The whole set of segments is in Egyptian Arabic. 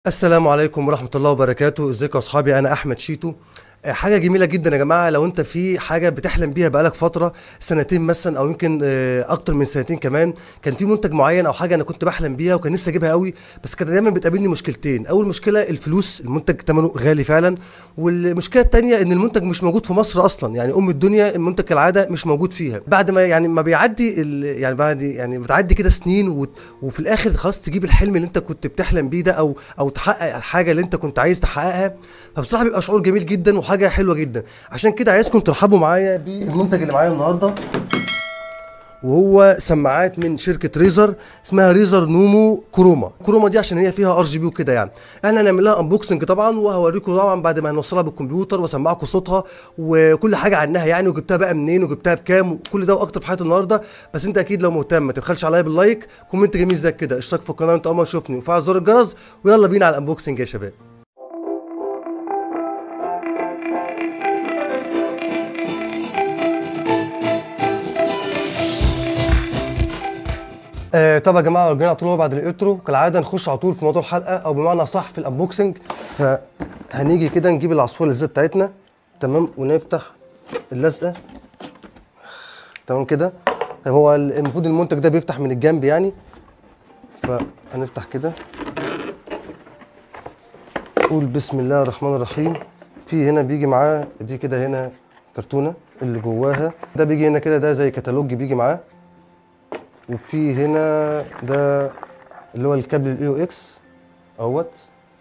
السلام عليكم ورحمة الله وبركاته ازيكم يا اصحابي انا احمد شيتو آه، حاجة جميلة جدا يا جماعة لو انت في حاجة بتحلم بيها بقالك فترة سنتين مثلا او يمكن آه، اكتر من سنتين كمان كان في منتج معين او حاجة انا كنت بحلم بيها وكان نفسي اجيبها قوي بس كانت دايما بتقابلني مشكلتين اول مشكلة الفلوس المنتج ثمنه غالي فعلا والمشكلة التانية ان المنتج مش موجود في مصر اصلا يعني ام الدنيا المنتج كالعادة مش موجود فيها بعد ما يعني ما بيعدي ال- يعني بعد يعني بتعدي كده سنين وت- وفي الاخر خلاص تجيب الحلم اللي انت كنت بتحلم بيه ده او او تحقق الحاجة اللي انت كنت عايز تحققها فبصراحة بيبقى شعور جميل جدا وحاجة حلوة جدا عشان كده عايزكم ترحبوا معايا بالمنتج اللي معايا النهارده وهو سماعات من شركه ريزر اسمها ريزر نومو كروما كروما دي عشان هي فيها ار جي بي وكده يعني احنا هنعمل لها انبوكسنج طبعا وهوريكم طبعا بعد ما هنوصلها بالكمبيوتر واسمعكم صوتها وكل حاجه عنها يعني وجبتها بقى منين وجبتها بكام وكل ده واكتر في حياتي النهارده بس انت اكيد لو مهتم ما تبخلش عليا باللايك كومنت جميل زي كده اشتراك في القناه انت اول ما تشوفني وفعل زر الجرس ويلا بينا على الانبوكسنج يا شباب آه طب يا جماعه رجعنا على طول بعد الانترو كالعاده نخش على طول في موضوع الحلقه او بمعنى صح في الانبوكسنج فهنيجي كده نجيب العصفوره الازاز بتاعتنا تمام ونفتح اللزقه تمام كده طيب هو ال- المفروض المنتج ده بيفتح من الجنب يعني فهنفتح كده قول بسم الله الرحمن الرحيم في هنا بيجي معاه دي كده هنا كرتونه اللي جواها ده بيجي هنا كده ده زي كتالوج بيجي معاه وفي هنا ده اللي هو الكابل الاي او اكس اهوت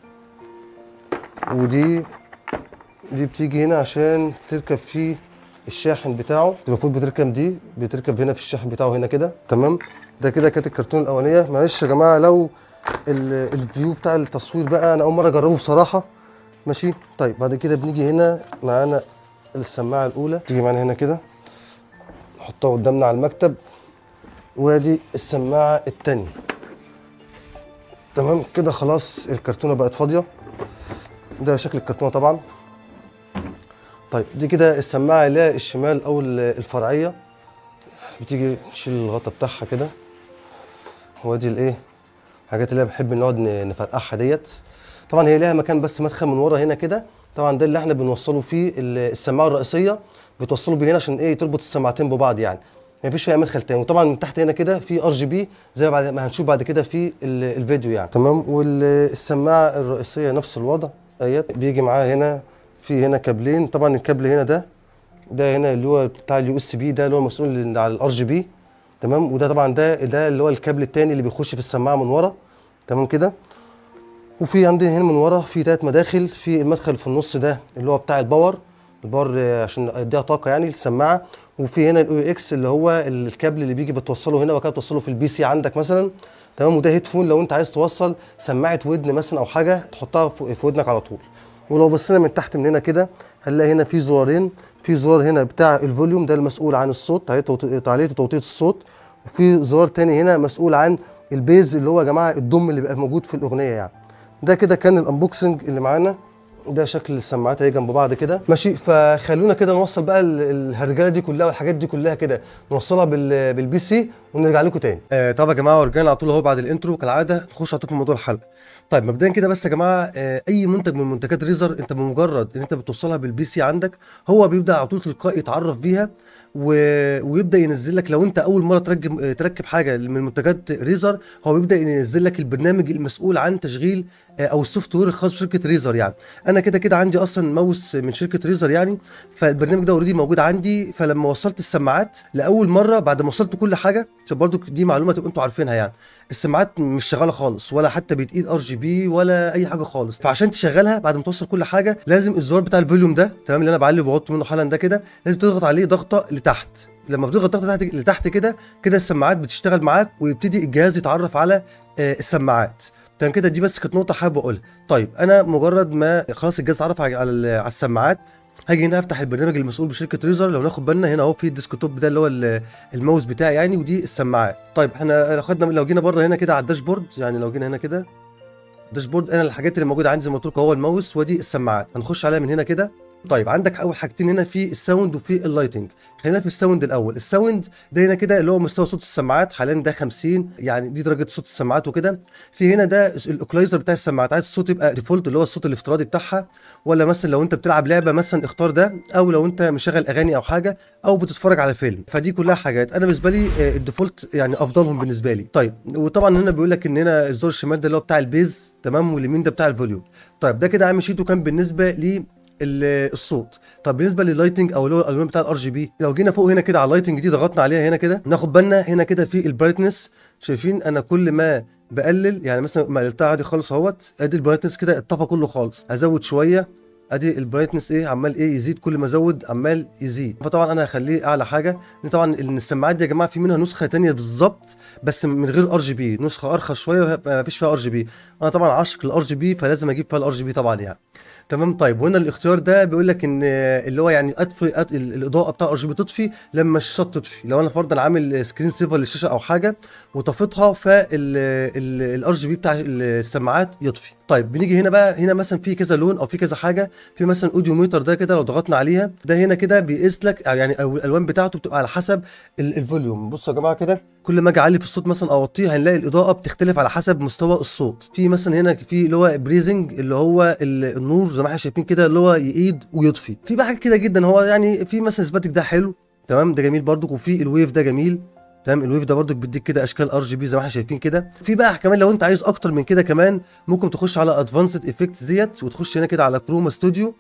ودي دي بتيجي هنا عشان تركب فيه الشاحن بتاعه المفروض بتركب دي بتركب هنا في الشاحن بتاعه هنا كده تمام ده كده كانت الكرتون الاولانيه معلش يا جماعه لو ال- الفيو بتاع التصوير بقى انا اول مره اجربه بصراحه ماشي طيب بعد كده بنيجي هنا معانا السماعه الاولى تيجي معانا هنا كده نحطها قدامنا على المكتب وادي السماعه التانية تمام كده خلاص الكرتونه بقت فاضيه ده شكل الكرتونه طبعا طيب دي كده السماعه اللي هي الشمال او ال- الفرعيه بتيجي نشيل الغطا بتاعها كده وادي الايه الحاجات اللي بنحب نقعد ن- نفرقعها ديت طبعا هي ليها مكان بس مدخل من ورا هنا كده طبعا ده اللي احنا بنوصله فيه ال- السماعه الرئيسيه بتوصله بيه هنا عشان ايه تربط السماعتين ببعض يعني ما فيش فيها مدخل تاني وطبعا من تحت هنا كده في ار جي بي زي ما بعد ما هنشوف بعد كده في ال- الفيديو يعني تمام والسماعه الرئيسيه نفس الوضع اهيت بيجي معاها هنا في هنا كابلين طبعا الكابل هنا ده ده هنا اللي هو بتاع اليو اس بي ده اللي هو مسؤول على الار جي بي تمام وده طبعا ده ده اللي هو الكابل التاني اللي بيخش في السماعه من ورا تمام كده وفي عندنا هنا من ورا في تلات مداخل في المدخل في النص ده اللي هو بتاع الباور الباور آه، عشان يديها طاقه يعني للسماعه وفي هنا الاو اكس اللي هو الكابل اللي بيجي بتوصله هنا وبعد كده توصله في البي سي عندك مثلا تمام وده هيدفون لو انت عايز توصل سماعه ودن مثلا او حاجه تحطها في في ودنك على طول ولو بصينا من تحت من هنا كده هنلاقي هنا في زرارين في زرار هنا بتاع الفوليوم ده المسؤول عن الصوت تعليق وتوطيط- تعليق وتوطيط الصوت وفي زرار تاني هنا مسؤول عن البيز اللي هو يا جماعه الضم اللي بيبقى موجود في الاغنيه يعني ده كده كان الانبوكسنج اللي معانا ده شكل السماعات اهي جنب بعض كده ماشي فخلونا كده نوصل بقى ال- الهرجله دي كلها والحاجات دي كلها كده نوصلها بال بالبي سي ونرجع لكم تاني آه طب يا جماعه ورجعنا على طول اهو بعد الانترو كالعاده نخش على طول في موضوع الحلقه طيب مبدئيا كده بس يا جماعه آه اي منتج من منتجات ريزر انت بمجرد ان انت بتوصلها بالبي سي عندك هو بيبدا على طول تلقائي يتعرف بيها و... ويبدا ينزل لك لو انت اول مره تركب آه، تركب حاجه من منتجات ريزر هو بيبدا ينزل لك البرنامج المسؤول عن تشغيل آه، او السوفت وير الخاص بشركه ريزر يعني انا كده كده عندي اصلا ماوس من شركه ريزر يعني فالبرنامج ده اوريدي موجود عندي فلما وصلت السماعات لاول مره بعد ما وصلت كل حاجه عشان برضو دي معلومه تبقوا انتوا عارفينها يعني السماعات مش شغاله خالص ولا حتى بتقيد ار جي بي ولا اي حاجه خالص فعشان تشغلها بعد ما توصل كل حاجه لازم الزرار بتاع الفوليوم ده تمام اللي انا بعلي وبوطي منه حالا ده كده لازم تضغط عليه ضغطه لتحت لما بتضغط ضغطه تحت لتحت كده كده السماعات بتشتغل معاك ويبتدي الجهاز يتعرف على آه، السماعات تمام كده دي بس كانت نقطه حابب اقولها طيب انا مجرد ما خلاص الجهاز اتعرف على على على السماعات هاجي هنا افتح البرنامج المسؤول بشركه ريزر لو ناخد بالنا هنا اهو في الديسكتوب ده اللي هو ال- الماوس بتاعي يعني ودي السماعات طيب احنا لو خدنا لو جينا بره هنا كده على الداشبورد يعني لو جينا هنا كده الداشبورد انا الحاجات اللي موجوده عندي زي ما قلت لكم هو الماوس ودي السماعات هنخش عليها من هنا كده طيب عندك اول حاجتين هنا في الساوند وفي اللايتنج خلينا في الساوند الاول الساوند ده هنا كده اللي هو مستوى صوت السماعات حاليا ده 50 يعني دي درجه صوت السماعات وكده في هنا ده الاوكلايزر بتاع السماعات عايز الصوت يبقى ديفولت اللي هو الصوت الافتراضي بتاعها ولا مثلا لو انت بتلعب لعبه مثلا اختار ده او لو انت مشغل اغاني او حاجه او بتتفرج على فيلم فدي كلها حاجات انا بالنسبه لي آه، الديفولت يعني افضلهم بالنسبه لي طيب وطبعا هنا بيقول لك ان هنا الزر الشمال ده اللي هو بتاع البيز تمام واليمين ده بتاع الفوليوم طيب ده كده عامل شيته كان بالنسبه لي ال- الصوت طب بالنسبه لللايتنج او اللي هو الالوان بتاع الار جي بي لو جينا فوق هنا كده على اللايتنج دي ضغطنا عليها هنا كده ناخد بالنا هنا كده في البرايتنس شايفين انا كل ما بقلل يعني مثلا ما قللتها عادي خالص اهوت ادي البرايتنس كده اتطفى كله خالص ازود شويه ادي البرايتنس ايه عمال ايه يزيد كل ما ازود عمال يزيد فطبعا انا هخليه اعلى حاجه لان طبعا إن السماعات دي يا جماعه في منها نسخه تانية بالظبط بس من غير ار جي بي نسخه ارخص شويه ما فيش فيها ار جي بي انا طبعا عاشق للار جي بي فلازم اجيب فيها الار جي بي طبعا يعني تمام طيب وهنا الاختيار ده بيقول لك ان اللي هو يعني اطفي أط... الاضاءه بتاع الار جي بي تطفي لما الشاشه تطفي لو انا فرضا عامل سكرين سيفر للشاشه او حاجه وطفيتها فالار جي بي بتاع السماعات يطفي طيب بنيجي هنا بقى هنا مثلا في كذا لون او في كذا حاجه في مثلا اوديو ميتر ده كده لو ضغطنا عليها ده هنا كده بيقيس لك يعني أو الالوان بتاعته بتبقى على حسب ال- الفوليوم بصوا يا جماعه كده كل ما اجي اعلي في الصوت مثلا او اوطيه هنلاقي الاضاءه بتختلف على حسب مستوى الصوت في مثلا هنا في اللي هو بريزنج اللي هو ال- النور زي ما احنا شايفين كده اللي هو يقيد ويطفي في بقى حاجات كده جدا هو يعني في مثلا سباتيك ده حلو تمام ده جميل برضك وفي الويف ده جميل تمام الويف ده برضك بيديك كده اشكال ار جي بي زي ما احنا شايفين كده في بقى كمان لو انت عايز اكتر من كده كمان ممكن تخش على ادفانسد افكتس ديت وتخش هنا كده على كروما ستوديو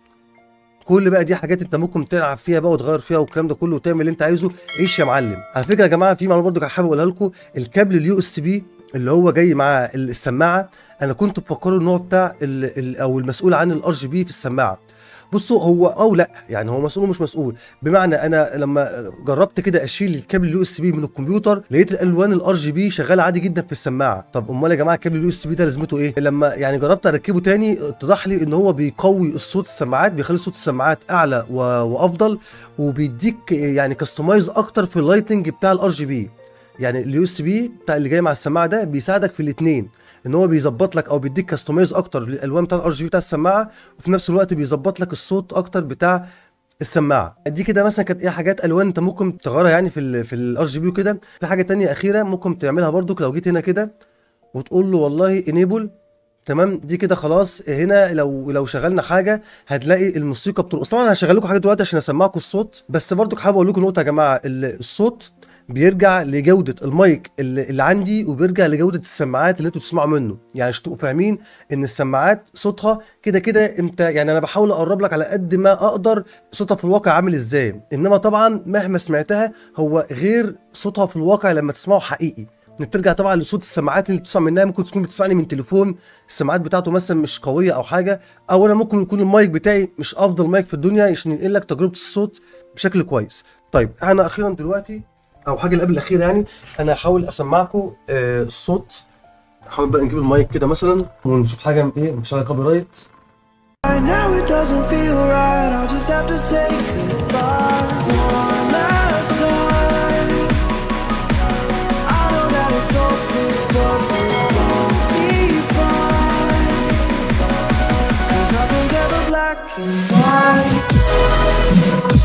كل بقى دي حاجات انت ممكن تلعب فيها بقى وتغير فيها والكلام ده كله وتعمل اللي انت عايزه عيش يا معلم على فكره يا جماعه في معلومه برضو حابب اقولها لكم الكابل اليو اس بي اللي هو جاي مع السماعه انا كنت مفكره ان هو بتاع ال ال او المسؤول عن الار جي بي في السماعه بصوا هو او لا يعني هو مسؤول ومش مسؤول بمعنى انا لما جربت كده اشيل الكابل اليو اس بي من الكمبيوتر لقيت الالوان الار جي بي شغاله عادي جدا في السماعه طب امال يا جماعه الكابل اليو اس بي ده لازمته ايه لما يعني جربت اركبه تاني اتضح لي ان هو بيقوي الصوت السماعات بيخلي صوت السماعات اعلى و... وافضل وبيديك يعني كاستمايز اكتر في اللايتنج بتاع الار جي بي يعني اليو اس بي بتاع اللي جاي مع السماعه ده بيساعدك في الاثنين ان هو بيظبط لك او بيديك كاستمايز اكتر للالوان بتاع الار جي بي بتاع السماعه وفي نفس الوقت بيظبط لك الصوت اكتر بتاع السماعه دي كده مثلا كانت ايه حاجات الوان انت ممكن تغيرها يعني في ال في الار جي بي وكده في حاجه تانية اخيره ممكن تعملها برضو لو جيت هنا كده وتقول له والله انيبل تمام دي كده خلاص هنا لو لو شغلنا حاجه هتلاقي الموسيقى بترقص طبعا انا هشغل لكم حاجه دلوقتي عشان اسمعكم الصوت بس برضو حابب اقول لكم نقطه يا جماعه ال- الصوت بيرجع لجوده المايك اللي, اللي عندي وبيرجع لجوده السماعات اللي انتوا بتسمعوا منه يعني عشان تبقوا فاهمين ان السماعات صوتها كده كده انت يعني انا بحاول اقرب لك على قد ما اقدر صوتها في الواقع عامل ازاي انما طبعا مهما سمعتها هو غير صوتها في الواقع لما تسمعه حقيقي بترجع طبعا لصوت السماعات اللي بتسمع منها ممكن تكون بتسمعني من تليفون السماعات بتاعته مثلا مش قويه او حاجه او انا ممكن يكون المايك بتاعي مش افضل مايك في الدنيا عشان ينقل لك تجربه الصوت بشكل كويس طيب انا اخيرا دلوقتي او حاجه اللي قبل الاخيره يعني انا هحاول اسمعكم آه الصوت هحاول بقى نجيب المايك كده مثلا ونشوف حاجه ايه مش على كوبي رايت Right now it doesn't feel right. I'll just have to say goodbye one last time. I know that it's hopeless, but we'll both be fine. Cause nothing's ever black and white.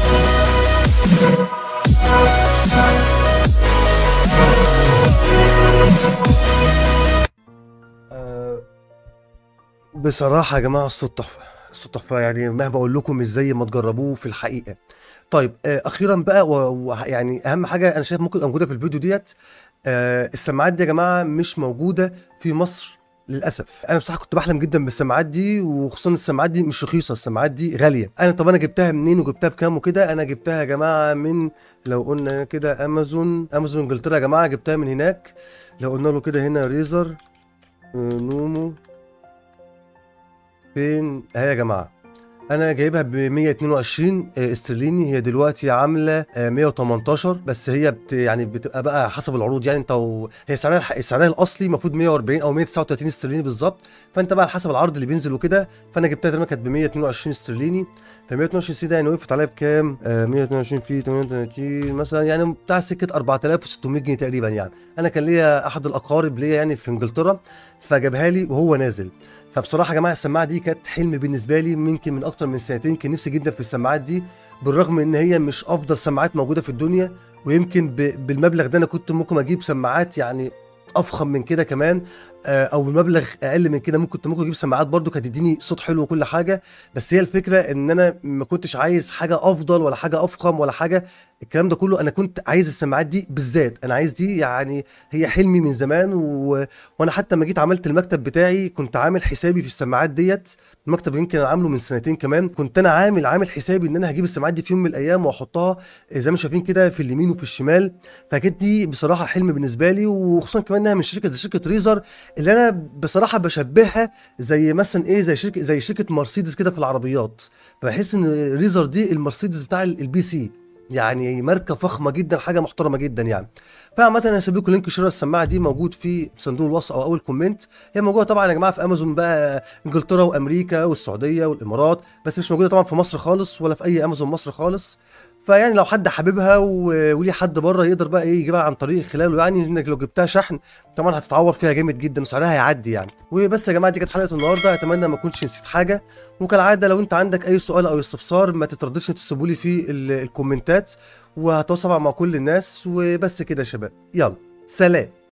آه، بصراحة يا جماعة الصوت تحفة الصوت تحفة يعني مهما أقول لكم مش زي ما تجربوه في الحقيقة طيب آه، أخيرا بقى ويعني أهم حاجة أنا شايف ممكن تبقى موجودة في الفيديو ديت آه، السماعات دي يا جماعة مش موجودة في مصر للاسف انا بصراحه كنت بحلم جدا بالسماعات دي وخصوصا السماعات دي مش رخيصه السماعات دي غاليه انا طب انا جبتها منين وجبتها بكام وكده انا جبتها يا جماعه من لو قلنا كده امازون امازون انجلترا يا جماعه جبتها من هناك لو قلنا له كده هنا ريزر آه، نومو فين اهي يا جماعه انا جايبها ب 122 استرليني هي دلوقتي عامله آه، 118 بس هي بت يعني بتبقى بقى حسب العروض يعني انت و... هي سعرها الح- سعرها الاصلي المفروض 140 او 139 استرليني بالظبط فانت بقى على حسب العرض اللي بينزل وكده فانا جبتها تقريبا كانت ب 122 استرليني ف 122 سي ده يعني وقفت عليها بكام؟ آه 122 في 38 مثلا يعني بتاع سكه 4600 جنيه تقريبا يعني انا كان ليا احد الاقارب ليا يعني في انجلترا فجابها لي وهو نازل فبصراحه يا جماعه السماعه دي كانت حلم بالنسبه لي يمكن من اكتر من سنتين كان نفسي جدا في السماعات دي بالرغم ان هي مش افضل سماعات موجوده في الدنيا ويمكن ب- بالمبلغ ده انا كنت ممكن اجيب سماعات يعني افخم من كده كمان آه، او بمبلغ اقل من كده ممكن كنت ممكن اجيب سماعات برضو كانت تديني صوت حلو وكل حاجه بس هي الفكره ان انا ما كنتش عايز حاجه افضل ولا حاجه افخم ولا حاجه الكلام ده كله انا كنت عايز السماعات دي بالذات انا عايز دي يعني هي حلمي من زمان و... وانا حتى لما جيت عملت المكتب بتاعي كنت عامل حسابي في السماعات ديت المكتب يمكن انا عامله من سنتين كمان كنت انا عامل عامل حسابي ان انا هجيب السماعات دي في يوم من الايام واحطها زي ما شايفين كده في اليمين وفي الشمال فكانت دي بصراحه حلم بالنسبه لي وخصوصا كمان انها من شركه زي شركه ريزر اللي انا بصراحه بشبهها زي مثلا ايه زي شركه زي شركه مرسيدس كده في العربيات فبحس ان ريزر دي المرسيدس بتاع ال- البي سي يعني ماركه فخمه جدا حاجه محترمه جدا يعني فعامة انا هسيب لكم لينك شراء السماعه دي موجود في صندوق الوصف او اول كومنت هي موجوده طبعا يا جماعه في امازون بقى انجلترا وامريكا والسعوديه والامارات بس مش موجوده طبعا في مصر خالص ولا في اي امازون مصر خالص فيعني لو حد حاببها و- وليه حد بره يقدر بقى ايه يجيبها عن طريق خلاله يعني انك لو جبتها شحن طبعا هتتعور فيها جامد جدا وسعرها هيعدي يعني وبس يا جماعه دي كانت حلقه النهارده اتمنى ما اكونش نسيت حاجه وكالعاده لو انت عندك اي سؤال او استفسار ما تترددش إنك تسيبوا لي في ال- الكومنتات وهتواصل مع كل الناس وبس كده يا شباب يلا سلام